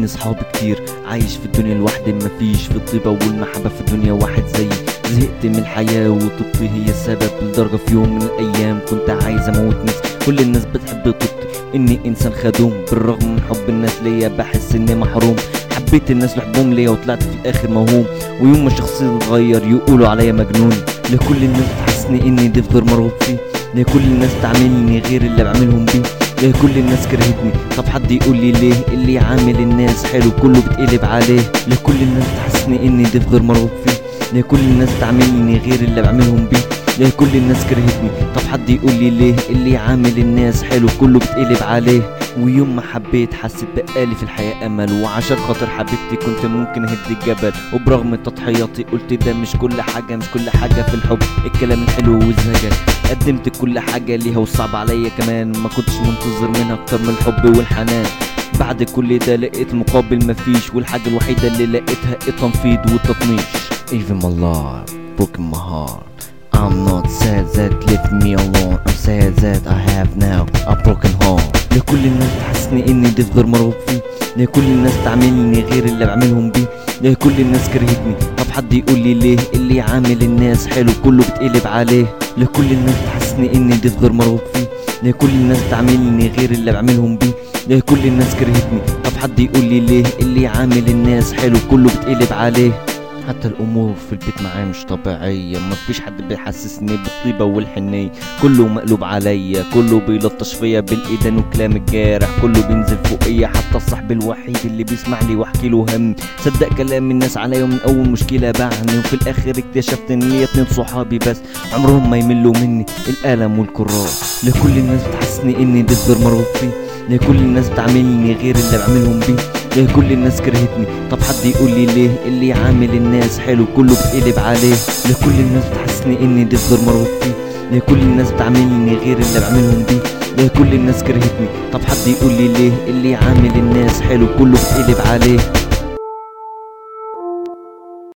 اني صحابي كتير عايش في الدنيا لوحدي مفيش في الطيبة والمحبة في الدنيا واحد زيي زهقت من الحياة وطيبتي هي السبب لدرجة في يوم من الأيام كنت عايز أموت نفسي كل الناس بتحب طيبتي إني إنسان خدوم بالرغم من حب الناس ليا بحس إني محروم حبيت الناس بحبهم ليا وطلعت في الآخر موهوم ويوم ما شخصيتي تتغير يقولوا عليا مجنون لكل الناس بتحسني إني ضيف غير مرغوب فيه لكل الناس تعاملني غير اللي بعملهم بيه ليه كل الناس كرهتني طب حد يقول لي ليه اللي عامل الناس حلو كله بتقلب عليه ليه كل الناس تحسني اني ضيف غير مرغوب فيه ليه كل الناس تعاملني غير اللي بعملهم بيه ليه كل الناس كرهتني طب حد يقول لي ليه اللي عامل الناس حلو كله بتقلب عليه ويوم ما حبيت حسيت بقالي في الحياة أمل وعشان خاطر حبيبتي كنت ممكن أهد الجبل وبرغم تضحياتي قلت ده مش كل حاجة مش كل حاجة في الحب الكلام الحلو والزهجان قدمت كل حاجة ليها وصعب عليا كمان ما كنتش منتظر منها أكتر من الحب والحنان بعد كل ده لقيت المقابل مفيش والحاجة الوحيدة اللي لقيتها التنفيض والتطنيش Even my love broken my heart I'm not sad that left me alone I'm sad that I have now a broken heart لكل الناس تحسني اني ضيف غير مرغوب فيه لكل الناس تعاملني غير اللي بعملهم بيه لكل الناس كرهتني طب حد يقول لي ليه اللي عامل الناس حلو كله بتقلب عليه لكل الناس تحسني اني ضيف غير مرغوب فيه لكل الناس تعاملني غير اللي بعملهم بيه لكل الناس كرهتني طب حد يقول لي ليه اللي عامل الناس حلو كله بتقلب عليه حتى الامور في البيت معايا مش طبيعيه مفيش حد بيحسسني بالطيبه والحنيه كله مقلوب عليا كله بيلطش فيا بالايدين وكلام الجارح كله بينزل فوقيا حتى الصاحب الوحيد اللي بيسمع لي واحكي له هم صدق كلام الناس عليا من اول مشكله باعني وفي الاخر اكتشفت ان ليا اتنين صحابي بس عمرهم ما يملوا مني الالم والكراس لكل الناس بتحسسني اني ضد غير مرغوب فيه لكل الناس بتعاملني غير اللي بعملهم بيه ليه كل الناس كرهتني طب حد يقول لي ليه اللي عامل الناس حلو كله بتقلب عليه ليه كل الناس بتحسني اني ضيف غير مرغوب فيه ليه كل الناس بتعاملني غير اللي بعملهم بيه ليه كل الناس كرهتني طب حد يقول لي ليه اللي عامل الناس حلو كله بتقلب عليه